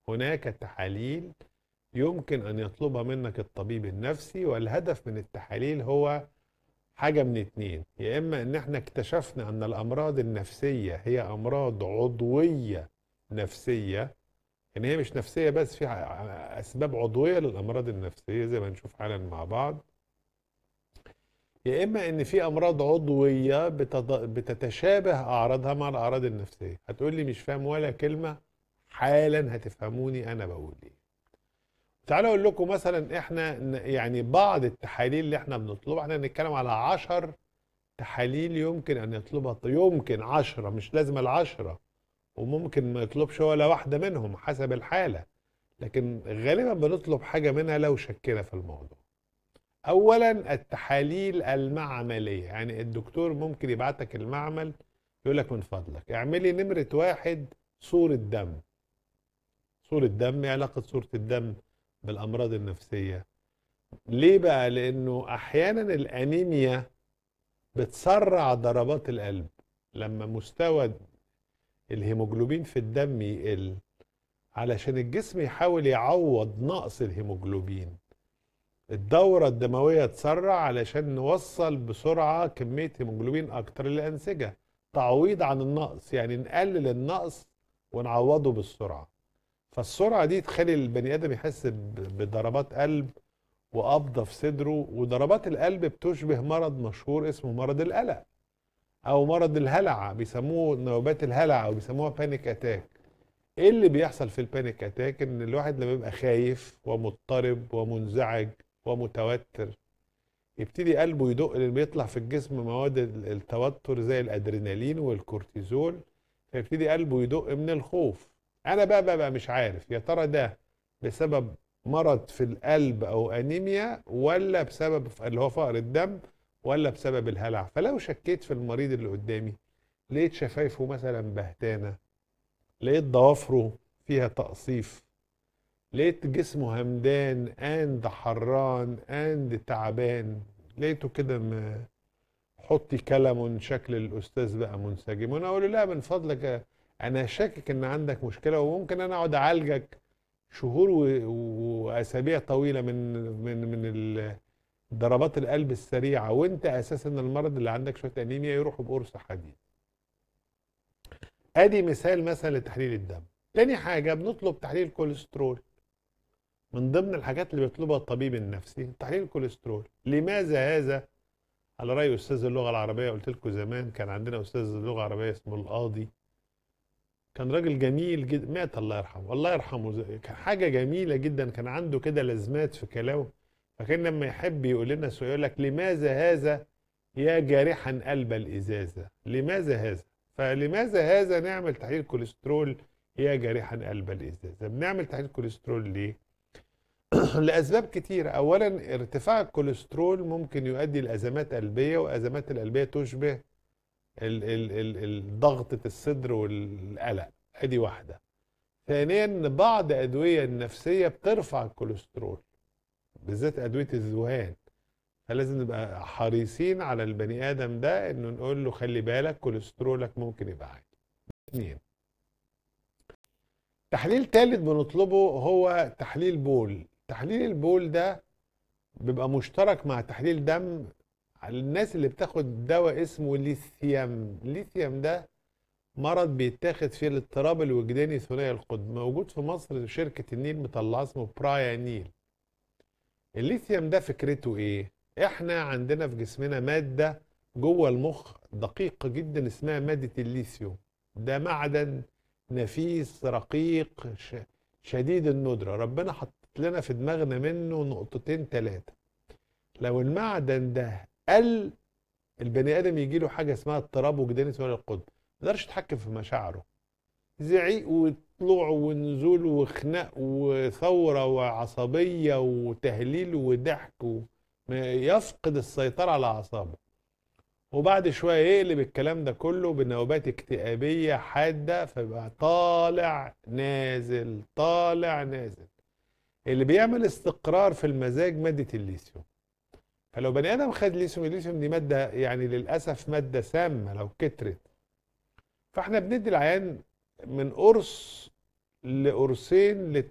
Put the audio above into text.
هناك تحاليل يمكن أن يطلبها منك الطبيب النفسي والهدف من التحاليل هو حاجة من اتنين يا إما إن إحنا اكتشفنا أن الأمراض النفسية هي أمراض عضوية نفسية إن هي مش نفسية بس في أسباب عضوية للأمراض النفسية زي ما نشوف حالا مع بعض يا إما إن في أمراض عضوية بتض... بتتشابه أعراضها مع الأعراض النفسية هتقول لي مش فاهم ولا كلمة حالا هتفهموني أنا بقول إيه تعالوا اقول لكم مثلا احنا يعني بعض التحاليل اللي احنا بنطلبها احنا هنتكلم على 10 تحاليل يمكن ان يطلبها يمكن 10 مش لازم العشرة وممكن ما يطلبش ولا واحدة منهم حسب الحالة لكن غالبا بنطلب حاجة منها لو شكينا في الموضوع اولا التحاليل المعملية يعني الدكتور ممكن يبعتك المعمل يقول لك من فضلك اعملي نمرة واحد صورة دم صورة دم ايه علاقة صورة الدم بالامراض النفسيه ليه بقى لانه احيانا الانيميا بتسرع ضربات القلب لما مستوى الهيموجلوبين في الدم يقل علشان الجسم يحاول يعوض نقص الهيموجلوبين الدورة الدموية تسرع علشان نوصل بسرعة كمية هيموجلوبين أكتر للأنسجة تعويض عن النقص يعني نقلل النقص ونعوضه بالسرعة فالسرعه دي تخلي البني ادم يحس بضربات قلب وقبضه في صدره وضربات القلب بتشبه مرض مشهور اسمه مرض القلق او مرض الهلع بيسموه نوبات الهلع او بيسموها بانيك اتاك ايه اللي بيحصل في البانيك اتاك ان الواحد لما يبقى خايف ومضطرب ومنزعج ومتوتر يبتدي قلبه يدق لان بيطلع في الجسم مواد التوتر زي الادرينالين والكورتيزول فيبتدي قلبه يدق من الخوف انا بقى بقى, بقى مش عارف يا ترى ده بسبب مرض في القلب او انيميا ولا بسبب اللي هو فقر الدم ولا بسبب الهلع فلو شكيت في المريض اللي قدامي لقيت شفايفه مثلا بهتانه لقيت ضوافره فيها تقصيف لقيت جسمه همدان اند حران اند تعبان لقيته كده حطي كلام شكل الاستاذ بقى منسجم وانا اقول له لا من فضلك انا شاكك ان عندك مشكله وممكن انا اقعد اعالجك شهور واسابيع طويله من من من ضربات القلب السريعه وانت اساسا المرض اللي عندك شويه انيميا يروحوا بقرص حديد ادي مثال مثلا لتحليل الدم تاني حاجه بنطلب تحليل كوليسترول من ضمن الحاجات اللي بيطلبها الطبيب النفسي تحليل الكوليسترول لماذا هذا على راي استاذ اللغه العربيه قلت لكم زمان كان عندنا استاذ اللغه العربيه اسمه القاضي كان راجل جميل جدا مات الله يرحمه الله يرحمه كان حاجه جميله جدا كان عنده كده لازمات في كلامه فكان لما يحب يقول لنا سؤال يقول لك لماذا هذا يا جارحا قلب الازازه لماذا هذا فلماذا هذا نعمل تحليل كوليسترول يا جارحا قلب الازازه بنعمل تحليل كوليسترول ليه لاسباب كتيره اولا ارتفاع الكوليسترول ممكن يؤدي لازمات قلبيه وازمات القلبيه تشبه ضغطة الصدر والقلق ادي واحدة ثانيا بعض ادوية النفسية بترفع الكوليسترول بالذات ادوية الذهان فلازم نبقى حريصين على البني ادم ده انه نقول له خلي بالك كوليسترولك ممكن يبقى عالي اثنين تحليل ثالث بنطلبه هو تحليل بول تحليل البول ده بيبقى مشترك مع تحليل دم الناس اللي بتاخد دواء اسمه ليثيوم الليثيوم ده مرض بيتاخد فيه الاضطراب الوجداني ثنائي القطب موجود في مصر شركة النيل مطلعه اسمه برايا نيل الليثيوم ده فكرته ايه احنا عندنا في جسمنا مادة جوه المخ دقيقة جدا اسمها مادة الليثيوم ده معدن نفيس رقيق شديد الندرة ربنا حط لنا في دماغنا منه نقطتين ثلاثة لو المعدن ده قل البني ادم يجي له حاجه اسمها اضطراب وجداني ثنائي القطب ما يقدرش يتحكم في مشاعره زعيق وطلوع ونزول وخناق وثوره وعصبيه وتهليل وضحك يفقد السيطره على اعصابه وبعد شويه يقلب الكلام ده كله بنوبات اكتئابيه حاده فيبقى طالع نازل طالع نازل اللي بيعمل استقرار في المزاج ماده الليثيوم فلو بني ادم خد ليثيوم الليثيوم دي ماده يعني للاسف ماده سامه لو كترت فاحنا بندي العيان من قرص لقرصين